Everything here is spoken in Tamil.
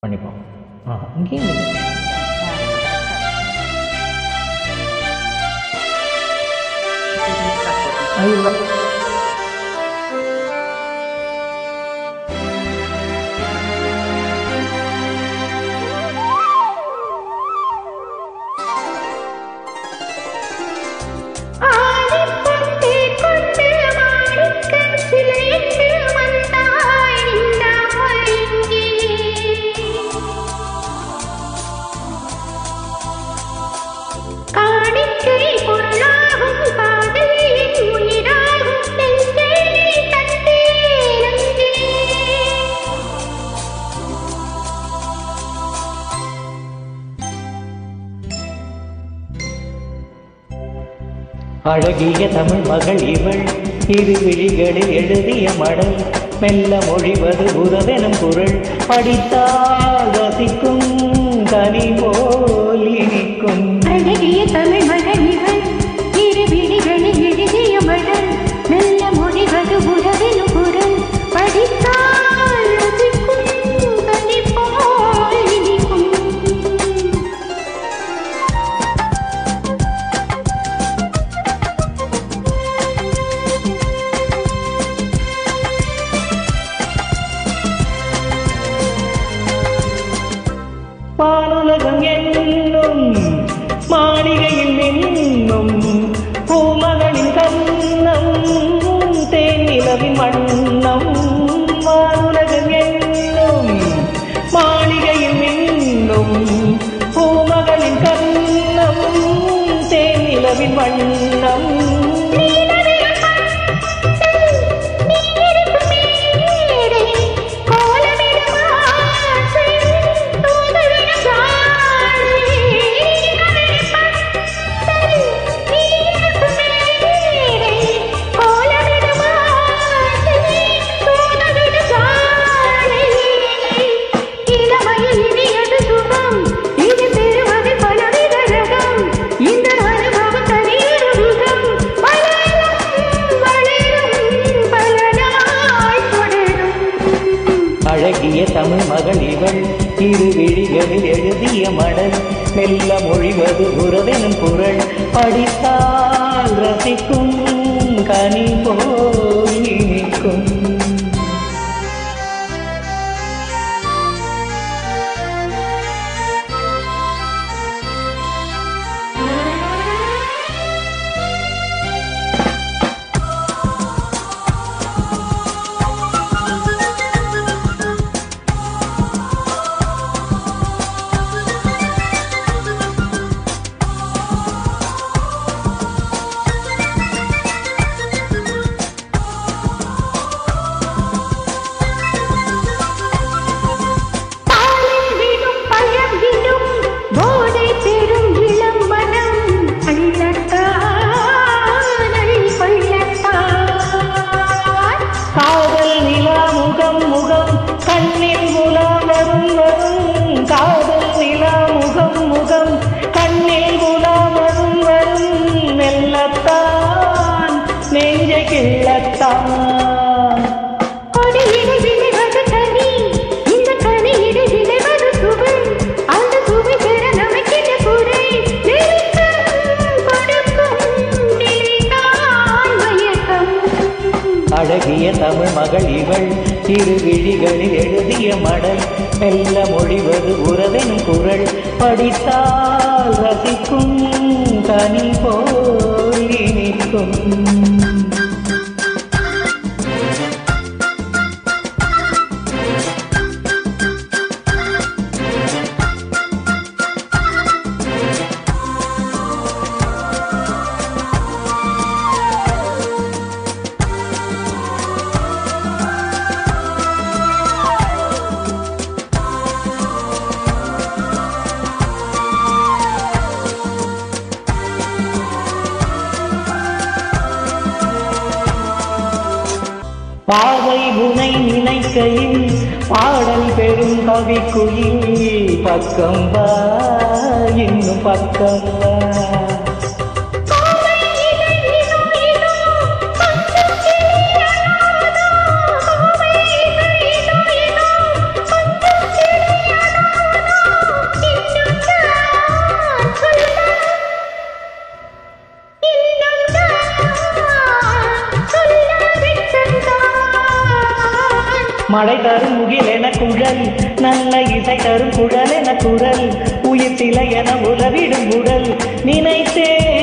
பண்ணிப்போம் ஆ இங்கேயும் இல்லை. ஐயோ ஆடிக்கொண்டே கொண்டு மாணிக்கம் சிலையிட்டு வந்தாய் நின்றாய் இங்கே. காணிக்கை பொருளாகும் காதலின் உயிராகும் நெஞ்சை நீ தந்தேன் அங்கே. அழகிய தமிழ் மகள் இவள் இரு விழிகளில் எழுதிய மடல் மெல்ல மொழிவது உறவெனும் குரல் படித்தால் ரசிக்கும் கனி போல் இனிக்கும் அழகிய தமிழ் மகன் இவள் இரு விழிகளில் எழுதிய மடல் நல்ல மொழிவது உறவின் குரல் படித்தால் ரசிக்கும் கனி போல் இனிக்கும் பாலுலகம் என்னும் மாளிகையில் நின்னும் பூமகளின் கண்ணம் தேனிலவின் வண்ணம் வானுலகம் என்னும் மாளிகையில் நின்னும் பூமகளின் கண்ணம் தேனிலவின் வண்ணம் இந்த அனுபவம் தனியொரு முகம் வளரும் வளரும் பல நாள் தொடரும் அழகிய தமிழ் மகள் இவள் இரு விழிகளில் எழுதிய மடல் மெல்ல மொழிவது உறவெனும் குரல் படித்தால் ரசிக்கும் கனி போல் இனிக்கும் பாலில் விடும் பழம் விடும் போதை பெறும் இளம் மனம் அள்ளத்தான் அள்ளி கொள்ளத்தான் காதல் நிலா முகம் முகம் கண்ணில் முலா வரும் வரும் காதல் நிலா முகம் முகம் கண்ணில் முலா வரும் வரும் மெல்லத்தான் நெஞ்சை கிள்ளத்தான் கொடியிடை விளைவது கனி இந்த கனியிடை விளைவது சுவை அந்த சுவை பெற நமக்கிட குறை நெருக்கம் கொடுக்கும் நிலைதான் மயக்கம் அழகிய தமிழ் மகள் இவள் இரு விழிகளில் எழுதிய மடல் மெல்ல மொழிவது உறவெனும் குரல் படித்தால் ரசிக்கும் கனி போல் இனிக்கும் பாவை உனை நினைக்கையில் பாடல் பெறும் கவிக்குயில் பக்கம் வா இன்னும் பக்கம் வா கோவை மழை தரும் முகில் என குழல் நல்ல இசை தரும் குழல் என குரல் உயிர் சிலை என உலவிடும் உடல் நினைத்தே